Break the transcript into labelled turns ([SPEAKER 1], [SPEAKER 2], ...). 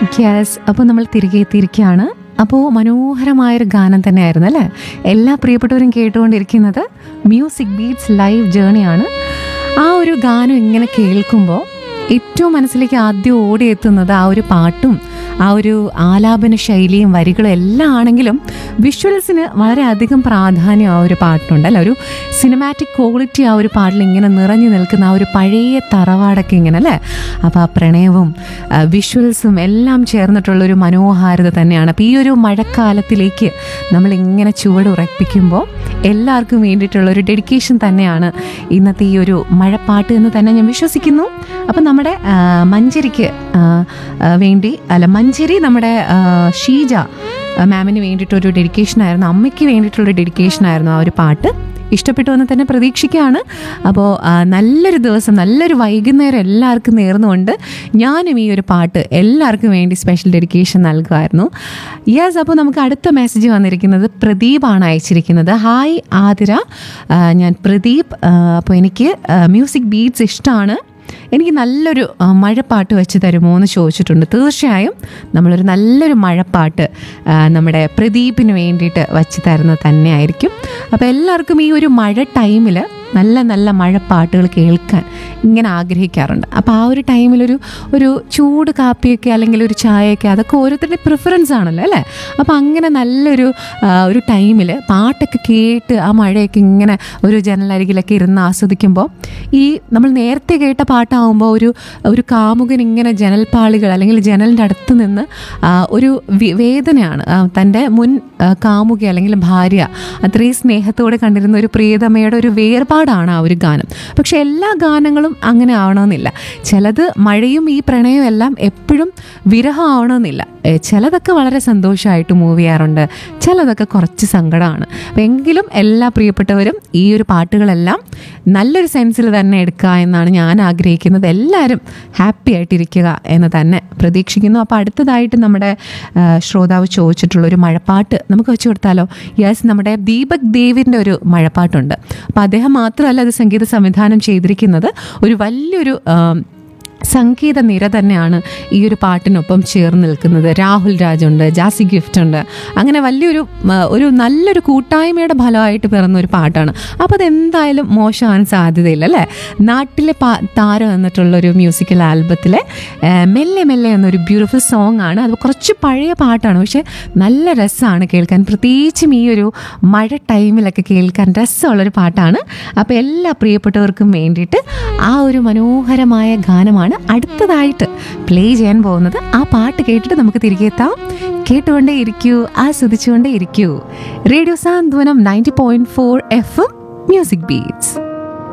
[SPEAKER 1] yes അപ്പോൾ നമ്മൾ തിരികെ എത്തിയിരിക്കുകയാണ് അപ്പോൾ മനോഹരമായൊരു ഗാനം തന്നെയായിരുന്നു അല്ലേ എല്ലാ പ്രിയപ്പെട്ടവരും കേട്ടുകൊണ്ടിരിക്കുന്നത് മ്യൂസിക് ബീറ്റ്സ് ലൈവ് ജേണിയാണ് ആ ഒരു ഗാനം ഇങ്ങനെ കേൾക്കുമ്പോൾ ഏറ്റവും മനസ്സിലേക്ക് ആദ്യം ഓടിയെത്തുന്നത് ആ ഒരു പാട്ടും ആ ഒരു ആലാപന ശൈലിയും വരികളും എല്ലാം ആണെങ്കിലും വിഷ്വൽസിന് വളരെയധികം പ്രാധാന്യം ആ ഒരു പാട്ടിനുണ്ട് അല്ല ഒരു സിനിമാറ്റിക് ക്വാളിറ്റി ആ ഒരു പാട്ടിൽ ഇങ്ങനെ നിറഞ്ഞു നിൽക്കുന്ന ആ ഒരു പഴയ തറവാടൊക്കെ ഇങ്ങനെ അല്ലേ അപ്പോൾ ആ പ്രണയവും ആ, വിഷ്വൽസും എല്ലാം ചേർന്നിട്ടുള്ളൊരു മനോഹാരിത തന്നെയാണ് അപ്പോൾ ഈ ഒരു മഴക്കാലത്തിലേക്ക് നമ്മൾ ഇങ്ങനെ ചുവട് ഉറപ്പിക്കുമ്പോൾ എല്ലാവർക്കും വേണ്ടിയിട്ടുള്ള ഒരു ഡെഡിക്കേഷൻ തന്നെയാണ് ഇന്നത്തെ ഈ ഒരു മഴപ്പാട്ട് എന്ന് തന്നെ ഞാൻ വിശ്വസിക്കുന്നു അപ്പം നമ്മുടെ ആ, മഞ്ചരിക്ക് ആ, ആ, വേണ്ടി അല്ല മഞ്ചരി നമ്മുടെ ആ, ഷീജ ആ, മാമിന് വേണ്ടിയിട്ടൊരു ഡെഡിക്കേഷൻ ആയിരുന്നു അമ്മയ്ക്ക് വേണ്ടിയിട്ടുള്ള ഡെഡിക്കേഷൻ ആയിരുന്നു ആ ഒരു പാട്ട് ഇഷ്ടപ്പെട്ടു എന്ന് തന്നെ പ്രതീക്ഷിക്കുകയാണ് അപ്പോൾ ആ, നല്ലൊരു ദിവസം നല്ലൊരു വൈകുന്നേരം എല്ലാവർക്കും നേർന്നുകൊണ്ട് ഞാനും ഈ ഒരു പാട്ട് എല്ലാവർക്കും വേണ്ടി സ്പെഷ്യൽ ഡെഡിക്കേഷൻ നൽകുമായിരുന്നു യെസ് അപ്പോൾ നമുക്ക് അടുത്ത മെസ്സേജ് വന്നിരിക്കുന്നത് പ്രദീപാണ് അയച്ചിരിക്കുന്നത് ഹായ് ആതിര ആ, ഞാൻ പ്രദീപ് ആ, അപ്പോൾ എനിക്ക് മ്യൂസിക് ബീറ്റ്സ് ഇഷ്ടമാണ് എനിക്ക് നല്ലൊരു ആ, മഴപ്പാട്ട് വെച്ച് തരുമോ എന്ന് ചോദിച്ചിട്ടുണ്ട് തീർച്ചയായും നമ്മളൊരു നല്ലൊരു മഴപ്പാട്ട് ആ, നമ്മുടെ പ്രദീപിന് വേണ്ടിയിട്ട് വച്ച് തരുന്നത് തന്നെയായിരിക്കും അപ്പോൾ എല്ലാവർക്കും ഈ ഒരു മഴ ടൈമിൽ നല്ല നല്ല മഴപ്പാട്ടുകൾ കേൾക്കാൻ ഇങ്ങനെ ആഗ്രഹിക്കാറുണ്ട് അപ്പോൾ ആ ഒരു ടൈമിലൊരു ഒരു ചൂട് കാപ്പിയൊക്കെ അല്ലെങ്കിൽ ഒരു ചായയൊക്കെ അതൊക്കെ ഓരോരുത്തരുടെ പ്രിഫറൻസ് ആണല്ലോ അല്ലേ അപ്പോൾ അങ്ങനെ നല്ലൊരു ആ, ഒരു ടൈമിൽ പാട്ടൊക്കെ കേട്ട് ആ മഴയൊക്കെ ഇങ്ങനെ ഒരു ജനലരികിലൊക്കെ ഇരുന്ന് ആസ്വദിക്കുമ്പോൾ ഈ നമ്മൾ നേരത്തെ കേട്ട പാട്ടാവുമ്പോൾ ഒരു ഒരു കാമുകൻ ഇങ്ങനെ ജനൽപ്പാളികൾ അല്ലെങ്കിൽ ജനലിൻ്റെ അടുത്ത് നിന്ന് ആ, ഒരു വി- വേദനയാണ് ആ, തൻ്റെ മുൻ ആ, കാമുക അല്ലെങ്കിൽ ഭാര്യ അത്രയും സ്നേഹത്തോടെ കണ്ടിരുന്ന ഒരു പ്രിയതമയുടെ ഒരു വേർപാടാണ് ആ ഒരു ഗാനം പക്ഷെ എല്ലാ ഗാനങ്ങളും അങ്ങനെ ആവണമെന്നില്ല ചിലത് മഴയും ഈ പ്രണയവും എല്ലാം എപ്പോഴും വിരഹം ആവണമെന്നില്ല ഏ, ചിലതൊക്കെ വളരെ സന്തോഷമായിട്ട് മൂവ് ചെയ്യാറുണ്ട് ചിലതൊക്കെ കുറച്ച് സങ്കടമാണ് അപ്പം എങ്കിലും എല്ലാ പ്രിയപ്പെട്ടവരും ഈ ഒരു പാട്ടുകളെല്ലാം നല്ലൊരു സെൻസിൽ തന്നെ എടുക്കുക എന്നാണ് ഞാൻ ആഗ്രഹിക്കുന്നത് എല്ലാവരും ഹാപ്പി ആയിട്ടിരിക്കുക എന്ന് തന്നെ പ്രതീക്ഷിക്കുന്നു അപ്പോൾ അടുത്തതായിട്ട് നമ്മുടെ ആ, ശ്രോതാവ് ചോദിച്ചിട്ടുള്ള ഒരു മഴപ്പാട്ട് നമുക്ക് വെച്ച് കൊടുത്താലോ യെസ് നമ്മുടെ ദീപക് ദേവിൻ്റെ ഒരു മഴപ്പാട്ടുണ്ട് അപ്പോൾ അദ്ദേഹം മാത്രമല്ല അത് സംഗീത സംവിധാനം ചെയ്തിരിക്കുന്നത് ഒരു വലിയൊരു ആ, സംഗീത നിര തന്നെയാണ് ഈ ഒരു പാട്ടിനൊപ്പം ചേർന്ന് നിൽക്കുന്നത് രാഹുൽ രാജുണ്ട് ജാസി ഗിഫ്റ്റ് ഉണ്ട് അങ്ങനെ വലിയൊരു ആ, ഒരു നല്ലൊരു കൂട്ടായ്മയുടെ ഫലമായിട്ട് പിറന്ന ഒരു പാട്ടാണ് അപ്പോൾ അതെന്തായാലും മോശമാകാൻ സാധ്യതയില്ല അല്ലേ നാട്ടിലെ പാ താരം എന്നിട്ടുള്ളൊരു മ്യൂസിക്കൽ ആൽബത്തിലെ ആ, മെല്ലെ മെല്ലെ എന്നൊരു ബ്യൂട്ടിഫുൾ സോങ് ആണ് അത് കുറച്ച് പഴയ പാട്ടാണ് പക്ഷേ നല്ല രസമാണ് കേൾക്കാൻ പ്രത്യേകിച്ചും ഈ ഒരു മഴ ടൈമിലൊക്കെ കേൾക്കാൻ രസമുള്ളൊരു പാട്ടാണ് അപ്പോൾ എല്ലാ പ്രിയപ്പെട്ടവർക്കും വേണ്ടിയിട്ട് ആ ഒരു മനോഹരമായ ഗാനമാണ് അടുത്തതായിട്ട് പ്ലേ ചെയ്യാൻ പോകുന്നത് ആ പാട്ട് കേട്ടിട്ട് നമുക്ക് തിരികെ എത്താം കേട്ടുകൊണ്ടേ ഇരിക്കൂ ആസ്വദിച്ചുകൊണ്ടേ ഇരിക്കൂ radio Santhwanam ninety point four F music beats